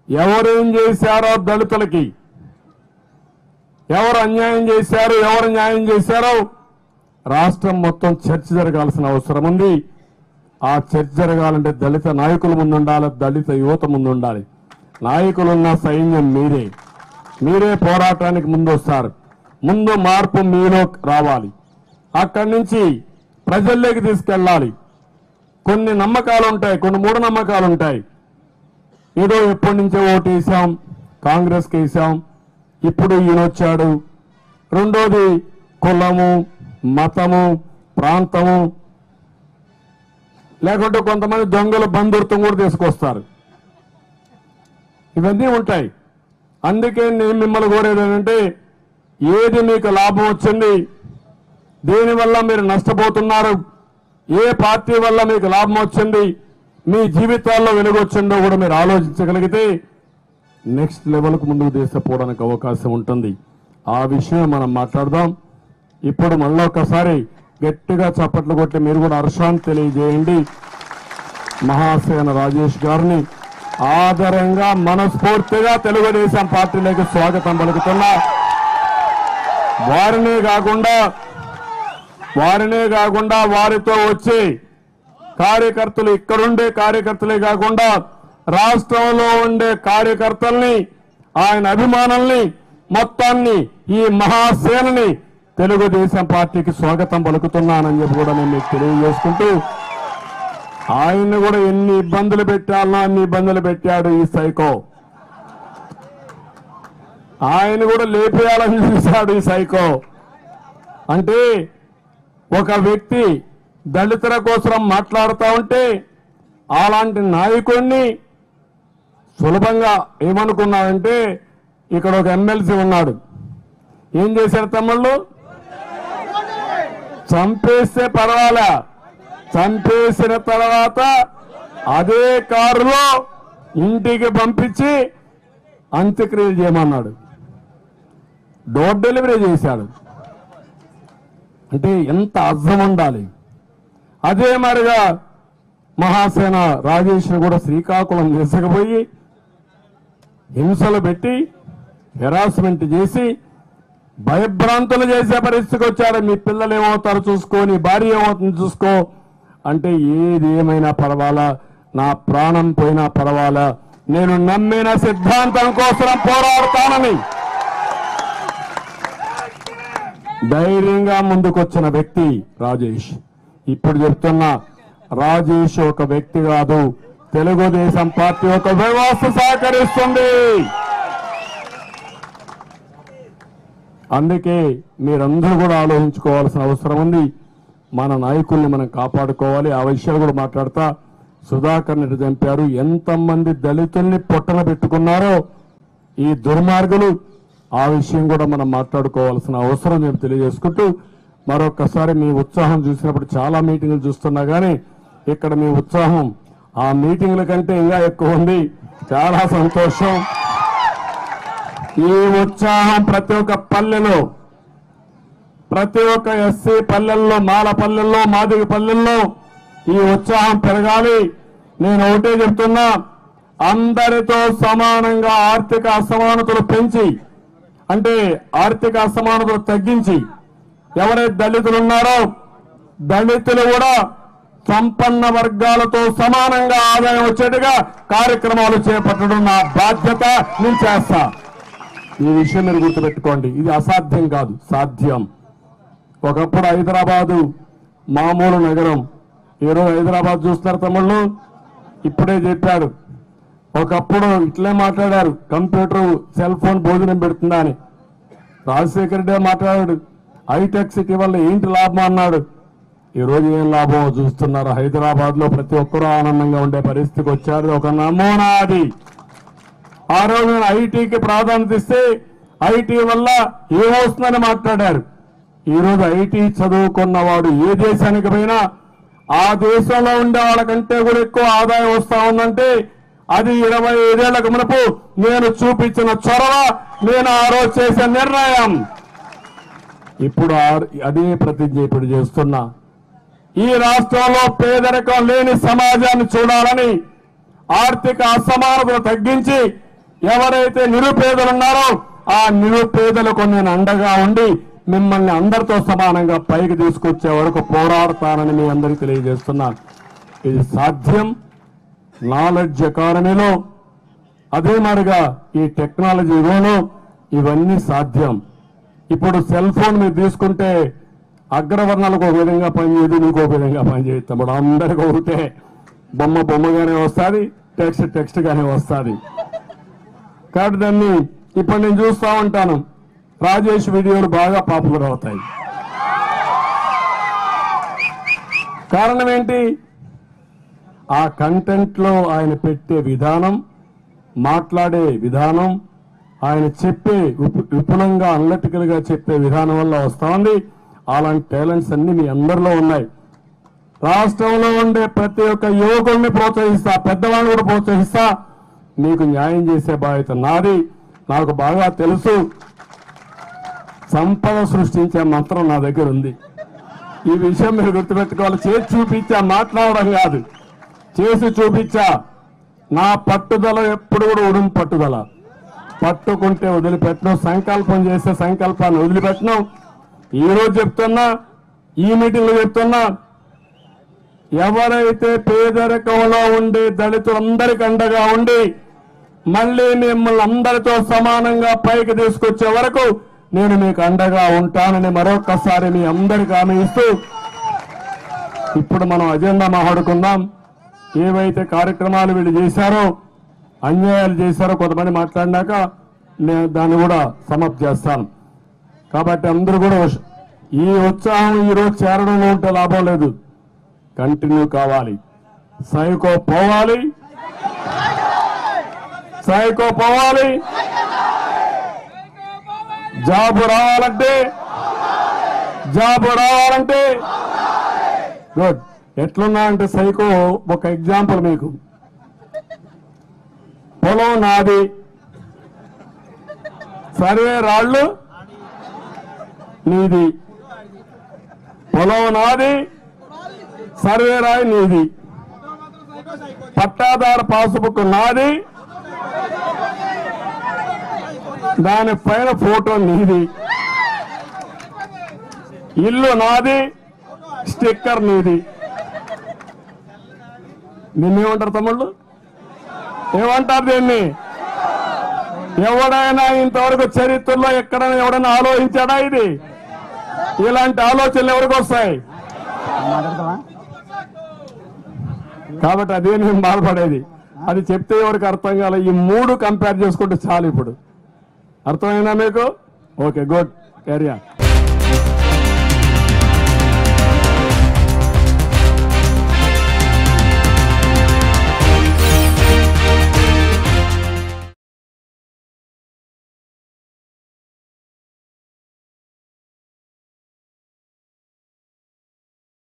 ఎవరేం చేశారో దళితులకి ఎవరు అన్యాయం చేశారు ఎవరు న్యాయం చేశారో రాష్ట్రం మొత్తం చర్చ జరగాల్సిన అవసరం ఉంది ఆ చర్చ జరగాలంటే దళిత నాయకుల ముందు ఉండాలి దళిత యువత ముందు ఉండాలి నాయకులున్న సైన్యం మీరే మీరే పోరాటానికి ముందు వస్తారు ముందు మార్పు మీలో రావాలి అక్కడి నుంచి ప్రజల్లోకి తీసుకెళ్ళాలి కొన్ని నమ్మకాలు ఉంటాయి కొన్ని మూఢనమ్మకాలు ఉంటాయి ఏదో ఎప్పటి నుంచో ఓటు వేసాం కాంగ్రెస్కి వేసాం ఇప్పుడు ఈయన వచ్చాడు రెండోది కులము మతము ప్రాంతము లేకుంటే కొంతమంది దొంగల బంధుత్వం కూడా తీసుకొస్తారు ఇవన్నీ ఉంటాయి అందుకే నేను మిమ్మల్ని కోరేది ఏంటంటే ఏది మీకు లాభం వచ్చింది దేనివల్ల మీరు నష్టపోతున్నారు ఏ పార్టీ వల్ల మీకు లాభం వచ్చింది మీ జీవితాల్లో వెలుగు వచ్చిందో కూడా మీరు ఆలోచించగలిగితే నెక్స్ట్ లెవెల్కు ముందుకు తీసుకుపోవడానికి అవకాశం ఉంటుంది ఆ విషయం మనం మాట్లాడదాం ఇప్పుడు మళ్ళీ ఒకసారి గట్టిగా చప్పట్లు కొట్టి మీరు కూడా హర్షాన్ని తెలియజేయండి మహాసేన రాజేష్ గారిని ఆదరంగా మనస్ఫూర్తిగా తెలుగుదేశం పార్టీలోకి స్వాగతం పలుకుతున్నా వారినే కాకుండా వారినే కాకుండా వారితో వచ్చి కార్యకర్తలు ఇక్కడుండే కార్యకర్తలే కాకుండా రాష్ట్రంలో ఉండే కార్యకర్తల్ని ఆయన అభిమానుల్ని మొత్తాన్ని ఈ మహాసేనని తెలుగుదేశం పార్టీకి స్వాగతం పలుకుతున్నానని చెప్పి కూడా నేను మీకు తెలియజేసుకుంటూ ఆయన్ని కూడా ఎన్ని ఇబ్బందులు పెట్టాలనో అన్ని ఇబ్బందులు పెట్టాడు ఈ సైకో ఆయన కూడా లేపేయాలని చూశాడు ఈ సైకో అంటే ఒక వ్యక్తి దళితుల కోసం మాట్లాడుతూ ఉంటే అలాంటి నాయకుడిని సులభంగా ఏమనుకున్నాడంటే ఇక్కడ ఒక ఎమ్మెల్సీ ఉన్నాడు ఏం చేశారు తమ్ముళ్ళు చంపేస్తే పర్వాలే చంపేసిన తర్వాత అదే కారులో ఇంటికి పంపించి అంత్యక్రియలు చేయమన్నాడు డోర్ డెలివరీ చేశాడు అంటే ఎంత అర్థం ఉండాలి అదే మరిగా మహాసేన రాజేష్ కూడా శ్రీకాకుళం తీసుకుపోయి హింసలు పెట్టి హెరాస్మెంట్ చేసి భయభ్రాంతులు చేసే పరిస్థితికి వచ్చాడు మీ పిల్లలు ఏమవుతారో చూసుకో నీ భార్య ఏమవుతుంది చూసుకో అంటే ఏది ఏమైనా పర్వాలా నా ప్రాణం పోయినా పర్వాలా నేను నమ్మిన సిద్ధాంతం కోసం పోరాడతానని ధైర్యంగా ముందుకొచ్చిన వ్యక్తి రాజేష్ ఇప్పుడు చెప్తున్నా రాజేష్ ఒక వ్యక్తి కాదు తెలుగుదేశం పార్టీ ఒక వ్యవస్థ సహకరిస్తుంది అందుకే మీరందరూ కూడా ఆలోచించుకోవాల్సిన అవసరం ఉంది మన నాయకుల్ని మనం కాపాడుకోవాలి ఆ విషయాలు కూడా మాట్లాడతా సుధాకర్ రెడ్డి చంపారు ఎంతమంది దళితుల్ని పొట్టన పెట్టుకున్నారో ఈ దుర్మార్గులు ఆ విషయం కూడా మనం మాట్లాడుకోవాల్సిన అవసరం నేను తెలియజేసుకుంటూ మరొకసారి మీ ఉత్సాహం చూసినప్పుడు చాలా మీటింగులు చూస్తున్నా కానీ ఇక్కడ మీ ఉత్సాహం ఆ మీటింగ్ల కంటే ఇంకా ఎక్కువ ఉంది చాలా సంతోషం ఈ ఉత్సాహం ప్రతి ఒక్క పల్లెలో ప్రతి ఒక్క ఎస్సీ పల్లెల్లో మాల పల్లెల్లో మాదిగ పల్లెల్లో ఈ ఉత్సాహం పెరగాలి నేను ఒకటే చెప్తున్నా అందరితో సమానంగా ఆర్థిక అసమానతలు పెంచి అంటే ఆర్థిక అసమానతలు తగ్గించి ఎవరైతే దళితులు ఉన్నారో దళితులు కూడా సంపన్న వర్గాలతో సమానంగా ఆదాయం వచ్చేట్టుగా కార్యక్రమాలు చేపట్టడం నా బాధ్యత నేను చేస్తా ఈ విషయం మీరు గుర్తుపెట్టుకోండి ఇది అసాధ్యం కాదు సాధ్యం ఒకప్పుడు హైదరాబాదు మామూలు నగరం ఈరోజు హైదరాబాద్ చూస్తారు తమ్ముళ్ళు ఇప్పుడే చెప్పాడు ఒకప్పుడు ఇట్లే మాట్లాడారు కంప్యూటర్ సెల్ ఫోన్ భోజనం పెడుతుందా అని రాజశేఖర రెడ్డి మాట్లాడాడు హైటెక్ సిటీ వల్ల ఏంటి లాభం అన్నాడు ఈ రోజు ఏం లాభం చూస్తున్నారు హైదరాబాద్ లో ప్రతి ఒక్కరూ ఆనందంగా ఉండే పరిస్థితికి వచ్చారు ఒక నమూనా అది ఆ రోజు నేను ఐటీకి ప్రాధాన్యత ఇస్తే ఐటీ వల్ల ఏమొస్తుందని మాట్లాడారు ఈ రోజు ఐటీ చదువుకున్నవాడు ఏ దేశానికి పోయినా ఆ దేశంలో ఉండే వాళ్ళకంటే కూడా ఎక్కువ ఆదాయం వస్తా ఉందంటే అది ఇరవై ఐదేళ్లకు మునుపు నేను చూపించిన చొరవ నేను ఆ రోజు చేసే నిర్ణయం ఇప్పుడు ఆ- అదే ప్రతిజ్ఞ ఇప్పుడు చేస్తున్నా ఈ రాష్ట్రంలో పేదరికం లేని సమాజాన్ని చూడాలని ఆర్థిక అసమానతలు తగ్గించి ఎవరైతే నిరుపేదలు ఉన్నారో ఆ నిరుపేదలకు నేను అండగా ఉండి మిమ్మల్ని అందరితో సమానంగా పైకి తీసుకొచ్చే వరకు పోరాడతానని మీ అందరికీ తెలియజేస్తున్నాను ఇది సాధ్యం నాలెడ్జ్ ఎకానమీలో అదే మాదిరిగా ఈ టెక్నాలజీ యుగంలో ఇవన్నీ సాధ్యం ఇప్పుడు సెల్ ఫోన్ మీరు తీసుకుంటే అగ్రవర్ణాలకు ఒక విధంగా పనిచేయదు ఇంకో విధంగా పనిచేయదు తమ్ముడు అందరికీ ఒకటే బొమ్మ బొమ్మగానే వస్తుంది టెక్స్ట్ టెక్స్ట్ గానే వస్తుంది కాబట్టి దాన్ని ఇప్పుడు నేను చూస్తా ఉంటాను రాజేష్ వీడియోలు బాగా పాపులర్ అవుతాయి కారణం ఏంటి ఆ కంటెంట్ లో ఆయన పెట్టే విధానం మాట్లాడే విధానం ఆయన చెప్పే విపు- విపులంగా అనలిటికల్ గా చెప్పే విధానం వల్ల వస్తా ఉంది అలాంటి టాలెంట్స్ అన్ని మీ అందరిలో ఉన్నాయి రాష్ట్రంలో ఉండే ప్రతి ఒక్క యువకుల్ని ప్రోత్సహిస్తా పెద్దవాళ్ళని కూడా ప్రోత్సహిస్తా మీకు న్యాయం చేసే బాధ్యత నాది నాకు బాగా తెలుసు సంపద సృష్టించే మంత్రం నా దగ్గర ఉంది ఈ విషయం మీరు గుర్తుపెట్టుకోవాలి చేసి చూపించా మాట్లాడడం కాదు చేసి చూపించా నా పట్టుదల ఎప్పుడు కూడా ఉడుం పట్టుదల పట్టుకుంటే వదిలిపెట్టను సంకల్పం చేసే సంకల్పాన్ని వదిలిపెట్టను ఈ రోజు చెప్తున్నా ఈ మీటింగ్ లో చెప్తున్నా ఎవరైతే పేదరికంలో ఉండి దళితులందరికీ అండగా ఉండి మళ్ళీ మిమ్మల్ని అందరితో సమానంగా పైకి తీసుకొచ్చే వరకు నేను మీకు అండగా ఉంటానని మరొకసారి మీ అందరికి హామీ ఇస్తూ ఇప్పుడు మనం అజెండా మాట్లాడుకుందాం ఏవైతే కార్యక్రమాలు వీళ్ళు చేశారో అన్యాయాలు చేశారో కొంతమంది మాట్లాడినాక నేను దాన్ని కూడా సమాప్తి చేస్తాను కాబట్టి అందరూ కూడా ఉష్- ఈ ఉత్సాహం ఈ రోజు చేరడంలో ఉంటే లాభం లేదు కంటిన్యూ కావాలి సైకో పోవాలి సైకో పోవాలి జాబు రావాలంటే జాబు రావాలంటే గుడ్ ఎట్లున్నా అంటే సైకో ఒక ఎగ్జాంపుల్ మీకు పొలం నాది సర్వే రాళ్ళు నీది పొలం నాది సర్వే రాయి నీది పట్టాదారు పాసుబుక్ నాది దాని పైన ఫోటో నీది ఇల్లు నాది స్టిక్కర్ నీది నిన్నేమంటారు తమ్ముళ్ళు ఏమంటారు దీన్ని ఎవడైనా ఇంతవరకు చరిత్రలో ఎక్కడైనా ఎవడైనా ఆలోచించాడా ఇది ఇలాంటి ఆలోచనలు ఎవరికి వస్తాయి కాబట్టి అదే నేను బాధపడేది అది చెప్తే ఎవరికి అర్థం కాలే ఈ మూడు కంపేర్ చేసుకుంటే చాలు ఇప్పుడు అర్థమైందా మీకు ఓకే గుడ్ ఏరియా